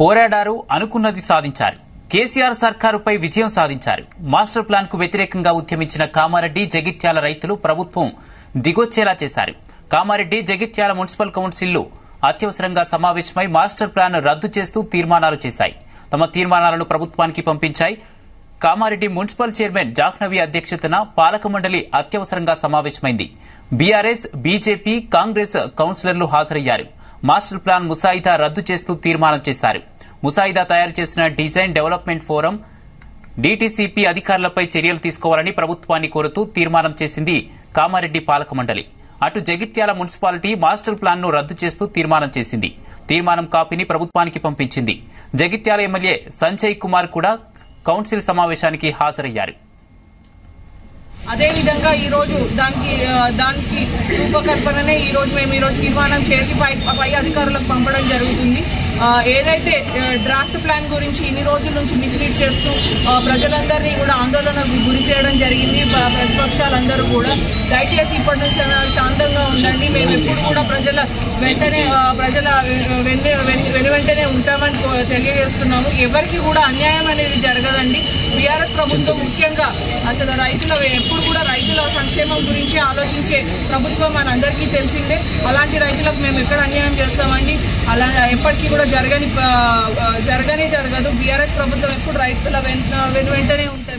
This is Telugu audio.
పోరాడారు అనుకున్నది సాధించారు కేసీఆర్ సర్కారుపై విజయం సాధించారు మాస్టర్ ప్లాన్ కు వ్యతిరేకంగా ఉద్యమించిన కామారెడ్డి జగిత్యాల రైతులు ప్రభుత్వం దిగొచ్చేలా చేశారు కామారెడ్డి జగిత్యాల మున్సిపల్ కౌన్సిల్లు అత్యవసరంగా సమావేశమై మాస్టర్ ప్లాన్ రద్దు చేస్తూ తీర్మానాలు చేశాయి తమ తీర్మానాలను ప్రభుత్వానికి పంపించాయి కామారెడ్డి మున్సిపల్ చైర్మన్ జాహ్నవి అధ్యక్షతన పాలక మండలి అత్యవసరంగా సమావేశమైంది బీఆర్ఎస్ బీజేపీ కాంగ్రెస్ కౌన్సిలర్లు హాజరయ్యారు మాస్టర్ ప్లాన్ ముసాయిదా రద్దు చేస్తూ తీర్మానం చేశారు ముసాయిదా తయారు చేసిన డిజైన్ డెవలప్మెంట్ ఫోరం డీటీసీపీ అధికారులపై చర్యలు తీసుకోవాలని ప్రభుత్వాన్ని కోరుతూ తీర్మానం చేసింది కామారెడ్డి పాలక మండలి అటు జగిత్యాల మున్సిపాలిటీ మాస్టర్ ప్లాన్ ను రద్దు చేస్తూ తీర్మానం చేసింది తీర్మానం కాపీని ప్రభుత్వానికి పంపించింది జగిత్యాల ఎమ్మెల్యే సంజయ్ కుమార్ కూడా కౌన్సిల్ సమావేశానికి హాజరయ్యారు అదే విధంగా ఈ రోజు దానికి ఆ, దానికి రూపకల్పననే ఈ రోజు మేము ఈ రోజు తీర్మానం చేసి పై పై అధికారులకు పంపడం జరుగుతుంది ఆ, ఏదైతే ఆ, డ్రాఫ్ట్ ప్లాన్ గురించి ఇన్ని రోజుల నుంచి మిస్లీడ్ చేస్తూ ఆ, ప్రజలందరినీ కూడా ఆందోళనకు గురి చేయడం జరిగింది ప్ర- ప్రతిపక్షాలందరూ కూడా దయచేసి ఇప్పటి నుంచి అయినా శాంతంగా ఉండండి మేము ఎప్పుడు కూడా ప్రజల వెంటనే ఆ, ప్రజల వెన్ వెన్ వెను వెంటనే ఉంటామని కో- తెలియజేస్తున్నాము ఎవరికి కూడా అన్యాయం అనేది జరగదండి బీఆర్ఎస్ ప్రభుత్వం ముఖ్యంగా అసలు రైతుల ఎప్పుడు కూడా రైతుల సంక్షేమం గురించి ఆలోచించే ప్రభుత్వం మనందరికీ తెలిసిందే అలాంటి రైతులకు మేము ఎక్కడ అన్యాయం చేస్తామండి అలా ఎప్పటికీ కూడా జరగని ఆ, ఆ, జరగనే జరగదు బీఆర్ఎస్ ప్రభుత్వం ఎప్పుడు రైతుల వెన్ వెను వెంటనే ఉంటుంది